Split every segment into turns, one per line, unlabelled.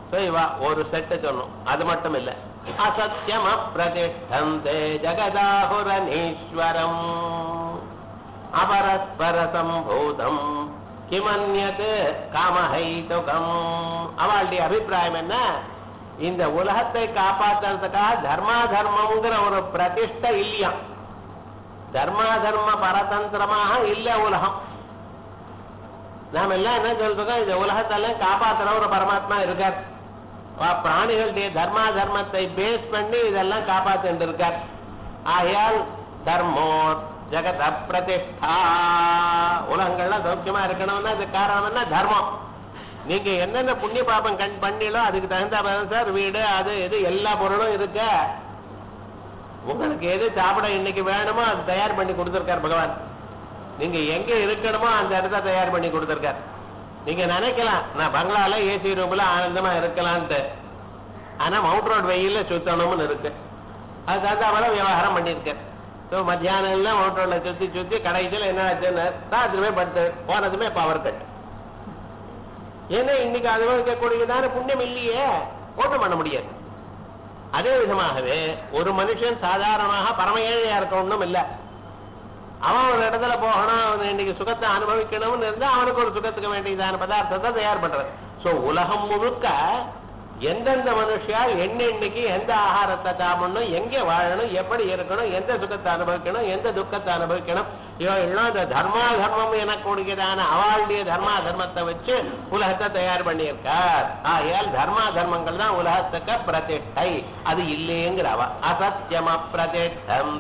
So, இவ ஒரு set சொன்னோம் அது மட்டும் இல்ல அசத்தியம் அப்பிரதிஷ்டந்தே ஜகதாகுரனீஸ்வரம் அபரஸ்பர சம்பூதம் கிமன்யத் காமஹைதுகம் அவளுடைய அபிப்பிராயம் என்ன இந்த உலகத்தை காப்பாத்துறதுக்காக தர்மா தர்மம்ங்கிற ஒரு பிரதிஷ்டை இல்லையா தர்மா தர்ம பரதந்திரமாக இல்ல உலகம் நாம எல்லாம் என்ன சொல்றோம் இந்த உலகத்தெல்லாம் காப்பாத்துற ஒரு பரமாத்மா இருக்கார் வா- பிராணிகளுடைய தர்மா தர்மத்தை பேஸ் பண்ணி இதெல்லாம் காப்பாத்திட்டு இருக்கார் ஆகையால் தர்மோ ஜெகத பிரதிஷ்டா உலகங்கள்லாம் சௌக்கியமா இருக்கணும்னா அது காரணம் என்ன தர்மம் நீங்க என்னென்ன புண்ணிய பாபம் கண் பண்ணீங்களோ அதுக்கு தகுந்த மாதிரி சார் வீடு அது இது எல்லா பொருளும் இருக்க உங்களுக்கு எது சாப்பிட இன்னைக்கு வேணுமோ அது தயார் பண்ணி கொடுத்துருக்கார் பகவான் நீங்க எங்க இருக்கணுமோ அந்த இடத்த தயார் பண்ணி கொடுத்துருக்கார் நீங்க நினைக்கலாம் நான் பங்களால ஏசி ரூம்ல ஆனந்தமா இருக்கலான்ட்டு ஆனா மவுண்ட் ரோட் வெயில்ல சுத்தணும்னு இருக்கு அது தகுந்தாமல விவகாரம் பண்ணியிருக்கேன் ஸோ மத்தியானம் எல்லாம் மவுண்ட் ரோட்ல சுத்தி சுத்தி கடைசியில் என்ன ஆச்சுன்னு ராத்திரி போய் படுத்து போனதுமே பவர் கட் ஏன்னா இன்னைக்கு அனுபவிக்கக்கூடியதான புண்ணியம் இல்லையே ஓட்டம் பண்ண முடியாது அதே விதமாகவே ஒரு மனுஷன் சாதாரணமாக பரம ஏழையா இருக்கணும்னும் இல்ல அவன் ஒரு இடத்துல போகணும் அவன் இன்னைக்கு சுகத்தை அனுபவிக்கணும்னு இருந்தா அவனுக்கு ஒரு சுகத்துக்கு வேண்டியதான பதார்த்தத்தை தயார் பண்றது சோ உலகம் முழுக்க எந்தெந்த மனுஷியால் என்ன இன்னைக்கு எந்த ஆகாரத்தை சாப்பிடணும் எங்க வாழணும் எப்படி இருக்கணும் எந்த சுகத்தை அனுபவிக்கணும் எந்த துக்கத்தை அனுபவிக்கணும் இவெல்லாம் இந்த தர்மா தர்மம் எனக்கூடியதான அவளுடைய தர்மா தர்மத்தை வச்சு உலகத்தை தயார் பண்ணியிருக்கார் ஆகையால் தர்மா தர்மங்கள் தான் உலகத்துக்கு பிரதிஷ்டை அது இல்லைங்கிறவ அசத்தியம பிரதிஷ்டம்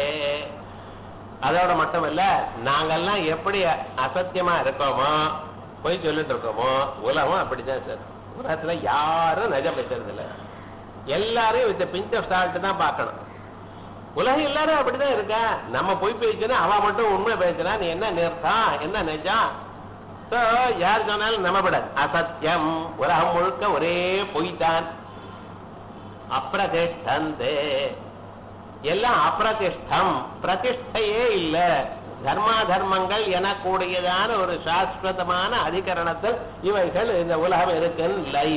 அதோட மட்டும் இல்ல நாங்கெல்லாம் எப்படி அசத்தியமா இருக்கோமோ போய் சொல்லிட்டு இருக்கோமோ உலகம் அப்படிதான் சார் உலகத்துல யாரும் நிஜம் பேசுறது இல்ல எல்லாரையும் வித் பிஞ்ச் ஆஃப் சால்ட் தான் பார்க்கணும் உலகம் எல்லாரும் அப்படிதான் இருக்கா நம்ம போய் பேசினா அவ மட்டும் உண்மை பேசுறா நீ என்ன நிறுத்தம் என்ன நிஜம் So, யார் சொன்னாலும் நம்பப்படாது அசத்தியம் உலகம் முழுக்க ஒரே பொய் தான் அப்பிரதிஷ்டந்தே எல்லாம் அப்பிரதிஷ்டம் பிரதிஷ்டையே இல்ல தர்மா தர்மங்கள் எனக்கூடியதான ஒரு சாஸ்வதமான அதிகரணத்தில் இவைகள் இந்த உலகம் இருக்குன்னு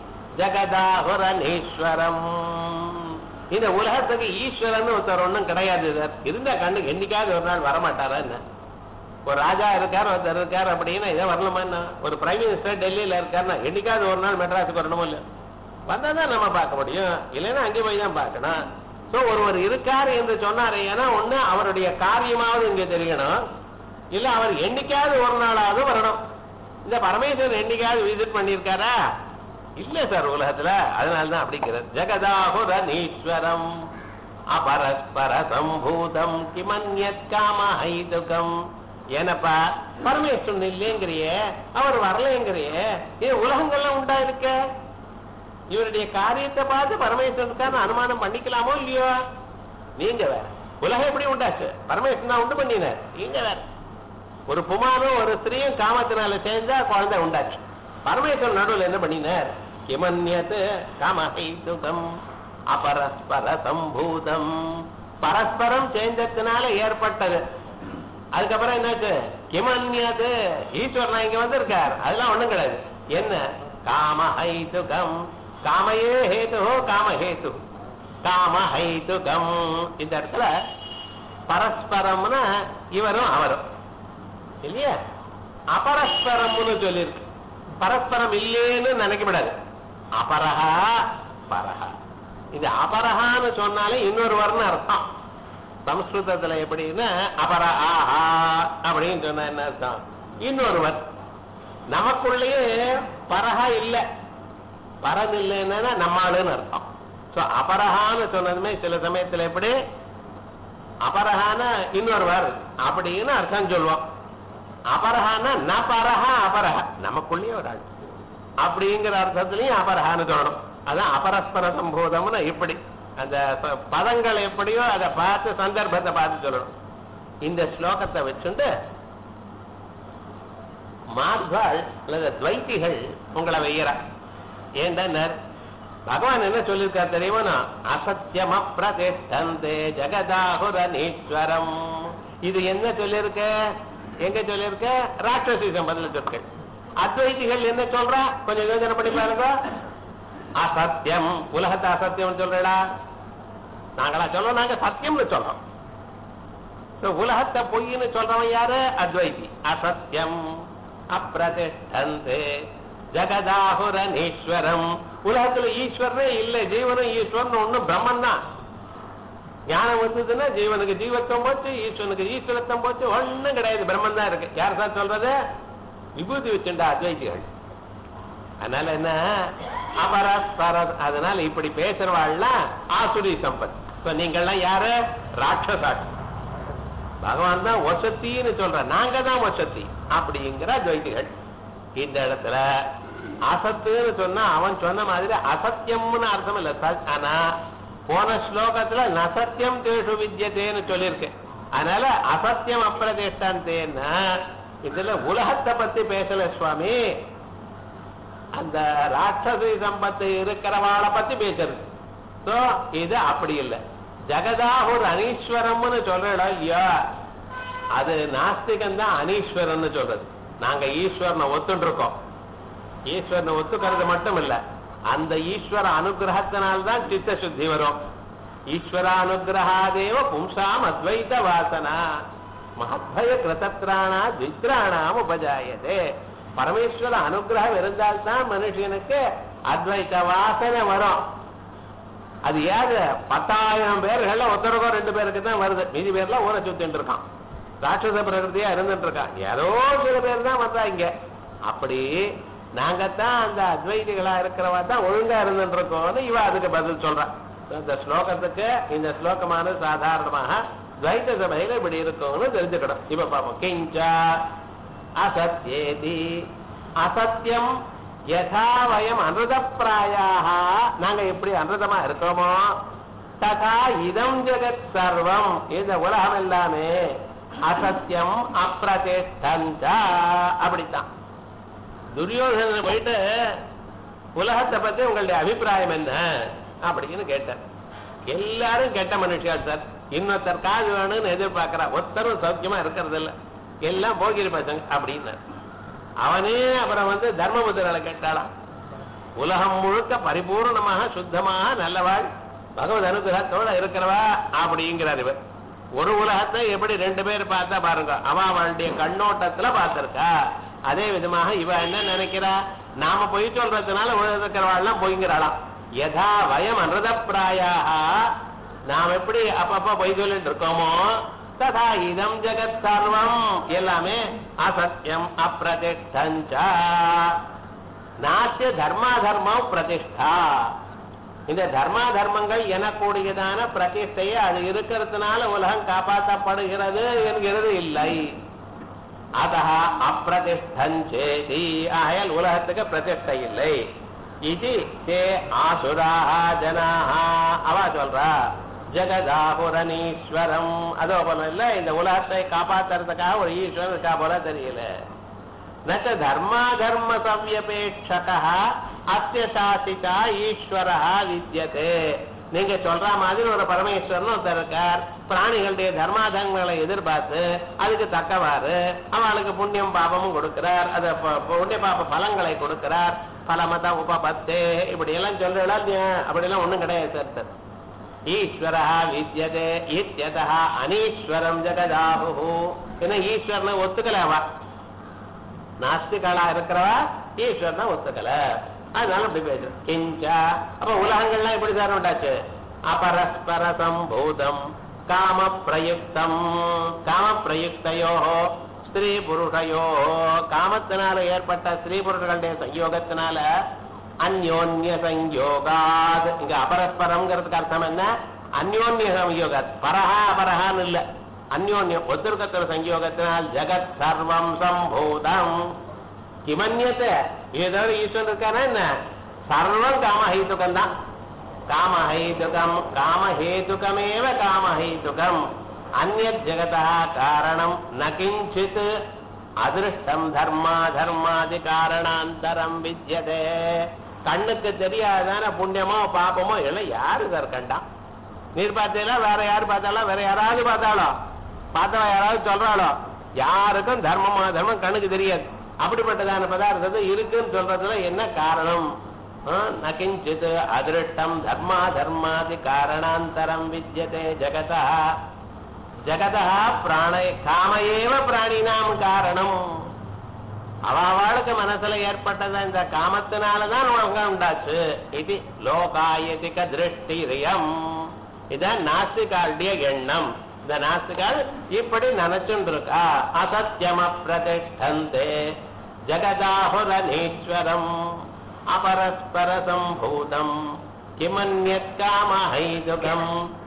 ஜெகதாகுரனீஸ்வரம் இந்த உலகத்துக்கு ஈஸ்வரன் ஒருத்தர் ஒண்ணும் கிடையாது சார் இருந்த கண்ணுக்கு என்னைக்காவது ஒரு நாள் வரமாட்டாரா என்ன ஒரு ராஜா இருக்கார் ஒருத்தர் இருக்கார் அப்படின்னா இதை வரணுமா என்ன ஒரு பிரைம் மினிஸ்டர் டெல்லியில இருக்காருன்னா என்னைக்காவது ஒரு நாள் மெட்ராஸுக்கு வரணுமோ இல்லையா வந்தா தான் நம்ம பார்க்க முடியும் இல்லைன்னா அங்கே போய் தான் பார்க்கணும் சோ ஒருவர் இருக்காரு என்று சொன்னாரு ஏன்னா ஒண்ணு அவருடைய காரியமாவது இங்க தெரியணும் இல்ல அவர் என்னைக்காவது ஒரு நாளாவது வரணும் இந்த பரமேஸ்வரன் என்னைக்காவது விசிட் பண்ணியிருக்காரா இல்ல சார் உலகத்துல அதனால தான் அப்படிங்கிறது ஜெகதாகுரனீஸ்வரம் அபரஸ்பர சம்பூதம் கிமன்யத் காமஹைதுகம் ஏனப்பா பரமேஸ்வரன் இல்லைங்கிறியே அவர் வரலைங்கிறியே இது உலகங்கள்லாம் உண்டா இருக்க இவருடைய காரியத்தை பார்த்து பரமேஸ்வரனுக்கான அனுமானம் பண்ணிக்கலாமோ இல்லையோ நீங்க வேற உலகம் எப்படி உண்டாச்சு பரமேஸ்வரன் தான் உண்டு பண்ணினார் நீங்க வேற ஒரு புமானும் ஒரு ஸ்திரீயும் காமத்தினால சேர்ந்தா குழந்தை உண்டாச்சு பரமேஸ்வரன் நடுவில் என்ன பண்ணினார் கிமன்யத் காமஹைதுகம் அபரஸ்பர சம்பூதம் பரஸ்பரம் சேர்ந்ததுனால ஏற்பட்டது அதுக்கப்புறம் என்னாச்சு கிமன்யது ஈஸ்வரன் இங்க வந்திருக்கார் அதெல்லாம் ஒண்ணும் கிடையாது என்ன காமஹைதுகம் காமையே ஹேது காமஹேது காமஹைதுகம் இந்த இடத்துல பரஸ்பரம்னா இவரும் அவரும் இல்லையா அபரஸ்பரம்னு சொல்லியிருக்கு பரஸ்பரம் இல்லேன்னு நினைக்கப்படாது அபரஹா பரஹா இது அபரஹான்னு சொன்னாலே இன்னொருவர்னு அர்த்தம் சம்ஸ்கிருதத்துல எப்படின்னா அபர ஆஹா அப்படின்னு சொன்னா என்ன அர்த்தம் இன்னொருவர் நமக்குள்ளேயே பரஹா இல்ல பரன் இல்லைன்னா நம்மாளுன்னு அர்த்தம் சோ அபரஹான்னு சொன்னதுமே சில சமயத்துல எப்படி அபரஹான இன்னொருவர் அப்படின்னு அர்த்தம் சொல்லுவோம் அபரஹான ந பரஹா அபரஹ நமக்குள்ளேயே ஒரு ஆள் அப்படிங்கிற அர்த்தத்திலையும் அபரஹான்னு சொல்லணும் அதான் அபரஸ்பர சம்போதம்னு இப்படி அந்த ப- பதங்கள் எப்படியோ அதை பார்த்து சந்தர்ப்பத்தை பார்த்து சொல்லணும் இந்த ஸ்லோகத்தை வச்சுண்டு மார்பாள் அல்லது துவைத்திகள் உங்களை வையறா ஏண்டனர் பகவான் என்ன சொல்லியிருக்கார் தெரியுமா அசத்தியம பிரதிஷ்டந்தே ஜெகதாகுரனீஸ்வரம் இது என்ன சொல்லியிருக்க எங்க சொல்லியிருக்க ராட்சசி சம்பந்தில் சொல்லிருக்க அத்வைதிகள் என்ன சொல்றா கொஞ்சம் யோசனை பண்ணி பாருங்க அசத்தியம் உலகத்தை அசத்தியம் சொல்றடா நாங்களா சொல்றோம் நாங்க சத்தியம்னு சொல்றோம் So, உலகத்தை பொய்ன்னு சொல்றவன் யாரு அத்வைதி அசத்தியம் அப்பிரதிஷ்டந்தே ஜெகதாகுரன் ஈஸ்வரம் உலகத்துல ஈஸ்வரனே இல்லை ஜீவனும் ஈஸ்வரன் ஒண்ணும் பிரம்மன் தான் ஞானம் வந்ததுன்னா ஜீவனுக்கு ஜீவத்துவம் போச்சு ஈஸ்வரனுக்கு ஈஸ்வரத்துவம் போச்சு ஒண்ணும் கிடையாது பிரம்மன் தான் இருக்கு யார் சார் சொல்றது விபூதி வச்சுண்டா அத்வைதிகள் அதனால என்ன அபரஸ்பர அதனால இப்படி பேசுறவாள்லாம் ஆசுரி சம்பத் இப்ப நீங்கள்லாம் யாரு ராட்சசாட்சி பகவான் தான் வசத்தின்னு சொல்ற நாங்க தான் வசத்தி அப்படிங்கிற துவைதிகள் இந்த இடத்துல அசத்துன்னு சொன்னா அவன் சொன்ன மாதிரி அசத்தியம்னு அர்த்தம் இல்ல சத்- ஆனா போன ஸ்லோகத்துல நசத்தியம் தேஷு வித்யதேன்னு சொல்லியிருக்கு அதனால அசத்தியம் அப்பிரதிஷ்டாந்தேன்னா இதுல உலகத்தை பத்தி பேசல சுவாமி அந்த ராட்சசி சம்பத்து இருக்கிறவாளை பத்தி பேசுறது சோ இது அப்படி இல்லை ஜெகதாஹுர் அனீஸ்வரம்னு சொல்ற இடம் இல்லையா அது நாஸ்திகம் தான் அனீஸ்வரன் சொல்றது நாங்க ஈஸ்வரனை ஒத்துட்டு இருக்கோம் ஈஸ்வரனை ஒத்துக்கிறது மட்டும் இல்ல அந்த ஈஸ்வர அனுகிரகத்தினால்தான் சித்த சுத்தி வரும் ஈஸ்வர அனுகிரகாதேவ பும்சாம் அத்வைத வாசனா மகத்பய கிருதத்ராணா தித்ராணாம் உபஜாயதே பரமேஸ்வர அனுகிரகம் இருந்தால்தான் மனுஷனுக்கு அத்வைத வாசனை வரும் அது ஏது பத்தாயிரம் பேர்கள்ல ஒருத்தருக்கோ ரெண்டு பேருக்கு தான் வருது மீதி பேர்லாம் ஊரை சுத்திட்டு இருக்கான் ராட்சச பிரகிருதியா இருந்துட்டு இருக்கான் யாரோ சில பேர் தான் வந்தா இங்க அப்படி நாங்கத்தான் அந்த அத்வைதிகளா இருக்கிறவா தான் ஒழுங்கா இருந்துட்டு இருக்கோம்னு இவ அதுக்கு பதில் சொல்றான் இந்த ஸ்லோகத்துக்கு இந்த ஸ்லோகமானது சாதாரணமாக துவைத்த சபையில இப்படி இருக்கும்னு தெரிஞ்சுக்கணும் இப்ப பார்ப்போம் கிஞ்சா அசத்யேதி அசத்தியம் யதா வயம் அனுதப்பிராயாக நாங்க எப்படி அனுதமா இருக்கோமோ ததா இதம் ஜெகத் சர்வம் இந்த உலகம் எல்லாமே அசத்தியம் அப்பிரதிஷ்டஞ்சா அப்படித்தான் துரியோதனன் போயிட்டு உலகத்தை பத்தி உங்களுடைய அபிப்பிராயம் என்ன அப்படின்னு கேட்டார் எல்லாரும் கெட்ட மனுஷியா சார் இன்னொருத்தர் காது வேணும்னு எதிர்பார்க்கிறா ஒருத்தரும் சௌக்கியமா இருக்கிறது இல்ல எல்லாம் போகிரி பசங்க அப்படின்னு அவனே அப்புறம் வந்து தர்மபுத்திரனை கேட்டாளாம் உலகம் முழுக்க பரிபூர்ணமாக சுத்தமாக நல்லவாள் பகவத் அனுகிரகத்தோட இருக்கிறவா அப்படிங்கிறார் இவர் ஒரு உலகத்தை எப்படி ரெண்டு பேர் பார்த்தா பாருங்க அவ அவளுடைய கண்ணோட்டத்துல பார்த்திருக்கா அதே விதமாக இவ என்ன நினைக்கிறா நாம பொய் சொல்றதுனால உலகத்தில் இருக்கிறவாள்லாம் பொய்ங்கிறாளாம் யதா வயம் அனுதப்பிராயாக நாம் எப்படி அப்பப்ப பொய் சொல்லிட்டு இருக்கோமோ ததா இதம் ஜெகத் சர்வம் எல்லாமே அசத்தியம் அப்பிரதிஷ்டஞ்சா நாட்டிய தர்மா தர்மம் பிரதிஷ்டா இந்த தர்மா தர்மங்கள் எனக்கூடியதான பிரதிஷ்டையை அது இருக்கிறதுனால உலகம் காப்பாற்றப்படுகிறது என்கிறது இல்லை அத அப்பிரதிஷ்டஞ்சேதி ஆகையால் உலகத்துக்கு பிரதிஷ்டை இல்லை இது தே ஆசுராக ஜனாக அவ சொல்றா ஜெகதாபுரனீஸ்வரம் அதோ போல இல்ல இந்த உலகத்தை காப்பாத்துறதுக்காக ஒரு ஈஸ்வரன் இருக்கா போல தெரியல நச்ச தர்மாதர்ம சவ்யபேட்சக அத்திய சாசிதா ஈஸ்வரா வித்தியதே நீங்க சொல்ற மாதிரி ஒரு பரமேஸ்வரன் ஒருத்தர் இருக்கார் பிராணிகளுடைய தர்மாதங்களை எதிர்பார்த்து அதுக்கு தக்கவாறு அவளுக்கு புண்ணியம் பாபமும் கொடுக்கிறார் அது ப- புண்ணிய பாப பலங்களை கொடுக்கிறார் பலமத உபபத்தே இப்படி எல்லாம் சொல்றா அப்படி எல்லாம் ஒண்ணும் கிடையாது சார் சார் ஈஸ்வர வித்யதே இத்தியதா அனீஸ்வரம் ஜெகதாஹு என்ன ஈஸ்வரனை ஒத்துக்கல அவ நாஸ்திகளா இருக்கிறவா ஈஸ்வரனை ஒத்துக்கல அதனால அப்படி பேசுறோம் கிஞ்சா அப்ப உலகங்கள்லாம் எப்படி சார் உண்டாச்சு அபரஸ்பர சம்பூதம் காம பிரயுக்தம் காம பிரயுக்தையோ ஸ்திரீ புருஷயோ காமத்தினால ஏற்பட்ட ஸ்திரீ புருஷர்களுடைய சயோகத்தினால அந்யோன்ய சங்கயோகாத் இங்க அபரஸ்பரம்ங்கிறதுக்கு அர்த்தம் என்ன அந்யோன்ய சங்கயோகாத் பரஹா அபரஹான்னு இல்ல அந்யோன்யம் ஒத்துருக்கத்துல சங்கயோகத்தினால் ஜெகத் சர்வம் சம்பூதம் கிமன்யத்தை ஏதோ ஈஸ்வரன் இருக்கானா என்ன சர்வம் காமஹேதுகம் தான் காமஹேதுகம் காமஹேதுகமேவ காமஹேதுகம் அந்நத் ஜெகதா காரணம் ந கிஞ்சித் அதிருஷ்டம் தர்மா தர்மாதி காரணாந்தரம் வித்யதே கண்ணுக்கு தெரியாதான புண்ணியமோ பாபமோ எல்லாம் யாரு சார் கண்டா நீர் பார்த்தீங்களா வேற யாரு பார்த்தாலும் வேற யாராவது பார்த்தாலோ பார்த்தவா யாராவது சொல்றாளோ யாருக்கும் தர்மமா தர்மம் கண்ணுக்கு தெரியாது அப்படிப்பட்டதான பதார்த்தத்தை இருக்குன்னு சொல்றதுல என்ன காரணம் न किञ्चित् अदृष्टम् धर्माधर्मादि कारणान्तरम् विद्यते जगतः जगतः प्राण काम एव प्राणिनाम् காரணம் அவளுக்கு மனசுல ஏற்பட்டது இந்த காமத்தினாலதான் உலக உண்டாச்சு இது லோகாயதிக திருஷ்டிரியம் இதான் நாஸ்திகாளுடைய எண்ணம் இந்த நாஸ்திகால் இப்படி நினைச்சுட்டு இருக்கா அசத்தியம பிரதிஷ்டந்தே ஜகதாஹுரனீஸ்வரம் அபரஸ்பர சம்பூதம் கிமன்யத் காமஹைதுகம்